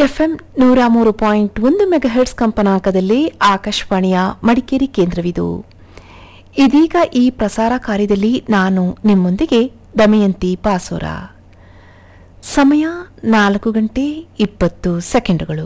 FM ನೂರ ಮೂರು point ಒಂದು ಮೆಗಾಹೆಟ್ಸ್ ಕಂಪನಾಂಕದಲ್ಲಿ ಆಕಾಶವಾಣಿಯ ಮಡಿಕೇರಿ ಕೇಂದ್ರವಿದು ಇದೀಗ ಈ ಪ್ರಸಾರ ಕಾರ್ಯದಲ್ಲಿ ನಾನು ನಿಮ್ಮೊಂದಿಗೆ ದಮಯಂತಿ ಪಾಸೋರ ಸಮಯ ನಾಲ್ಕು ಗಂಟೆ ಇಪ್ಪತ್ತು ಸೆಕೆಂಡುಗಳು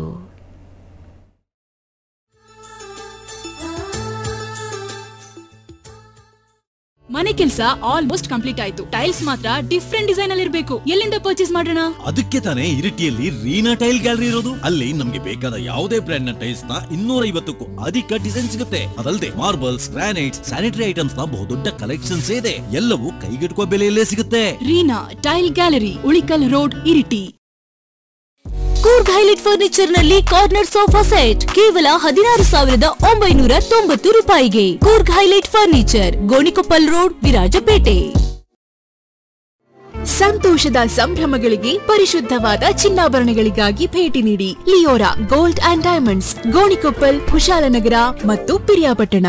ಮನೆ ಕೆಲಸ ಆಲ್ಮೋಸ್ಟ್ ಕಂಪ್ಲೀಟ್ ಆಯ್ತು ಟೈಲ್ಸ್ ಮಾತ್ರ ಡಿಫ್ರೆಂಟ್ ಡಿಸೈನ್ ಅಲ್ಲಿ ಇರಬೇಕು ಎಲ್ಲಿಂದ ಪರ್ಚೇಸ್ ಮಾಡೋಣ ಅದಕ್ಕೆ ತಾನೇ ಇರಿಟಿಯಲ್ಲಿ ರೀನಾ ಟೈಲ್ ಗ್ಯಾಲರಿ ಇರೋದು ಅಲ್ಲಿ ನಮ್ಗೆ ಬೇಕಾದ ಯಾವುದೇ ಬ್ರ್ಯಾಂಡ್ ನ ಟೈಲ್ಸ್ ನ ಇನ್ನೂರ ಐವತ್ತಕ್ಕೂ ಅಧಿಕ ಡಿಸೈನ್ ಸಿಗುತ್ತೆ ಅದಲ್ಲದೆ ಮಾರ್ಬಲ್ಸ್ ಗ್ರಾನೈಟ್ಸ್ ಸ್ಯಾನಿಟರಿ ಐಟಮ್ಸ್ ನ ಬಹುದೊಡ್ಡ ಕಲೆಕ್ಷನ್ಸ್ ಇದೆ ಎಲ್ಲವೂ ಕೈಗೆಟುಕುವ ಬೆಲೆಯಲ್ಲೇ ಸಿಗುತ್ತೆ Reena tile gallery Ulikal road Iritty Coorg highlight furniture ನಲ್ಲಿ ಕಾರ್ನರ್ ಸೋಫಾ ಸೆಟ್ ಕೇವಲ ಹದಿನಾರು ಸಾವಿರದ ಒಂಬೈನೂರ ತೊಂಬತ್ತು ರೂಪಾಯಿಗೆ Coorg highlight furniture Gonikoppal road Virajpet ಸಂತೋಷದ ಸಂಭ್ರಮಗಳಿಗೆ ಪರಿಶುದ್ಧವಾದ ಚಿನ್ನಾಭರಣಗಳಿಗಾಗಿ ಭೇಟಿ ನೀಡಿ Leora gold and diamonds Gonikoppal Kushalnagar ಮತ್ತು ಪಿರಿಯಾಪಟ್ಟಣ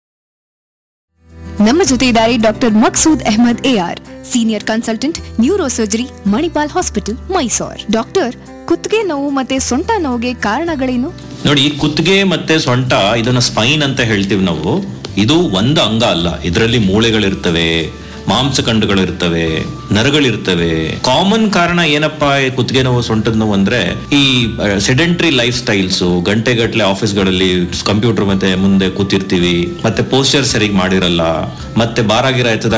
ನಮ್ಮ ಜೊತೆ ಇದ್ದಾರೆ doctor Maqsood Ahmed AR senior consultant neuro surgery Manipal hospital Mysore doctor ಕುತ್ತಿಗೆ ನೋವು ಮತ್ತೆ ಸೊಂಟ ನೋವಿಗೆ ಕಾರಣಗಳೇನು ನೋಡಿ ಕುತ್ತಿಗೆ ಮತ್ತೆ ಸೊಂಟ ಇದನ್ನ ಸ್ಪೈನ್ ಅಂತ ಹೇಳ್ತೀವಿ ನಾವು ಇದು ಒಂದು ಅಂಗ ಅಲ್ಲ ಇದರಲ್ಲಿ ಮೂಳೆಗಳಿರ್ತವೆ ಮಾಂಸಖಂಡಗಳಿರ್ತವೆ ನರಗಳಿರ್ತವೆ ಕಾಮನ್ ಕಾರಣ ಏನಪ್ಪಾ ಈ ಕುತ್ತಿಗೆ ನೋವು ಸೊಂಟದ ನೋವು ಅಂದ್ರೆ ಈ ಸೆಡೆಂಟ್ರಿ ಲೈಫ್ ಸ್ಟೈಲ್ಸ್ ಗಂಟೆಗಟ್ಟಲೆ ಆಫೀಸ್ಗಳಲ್ಲಿ ಕಂಪ್ಯೂಟರ್ ಮತ್ತೆ ಮುಂದೆ ಕೂತಿರ್ತೀವಿ ಮತ್ತೆ ಪೋಸ್ಟರ್ ಸರಿಗ್ ಮಾಡಿರಲ್ಲ ಮತ್ತೆ ಬಾರಾಗಿರ ಎತ್ತದಾಗ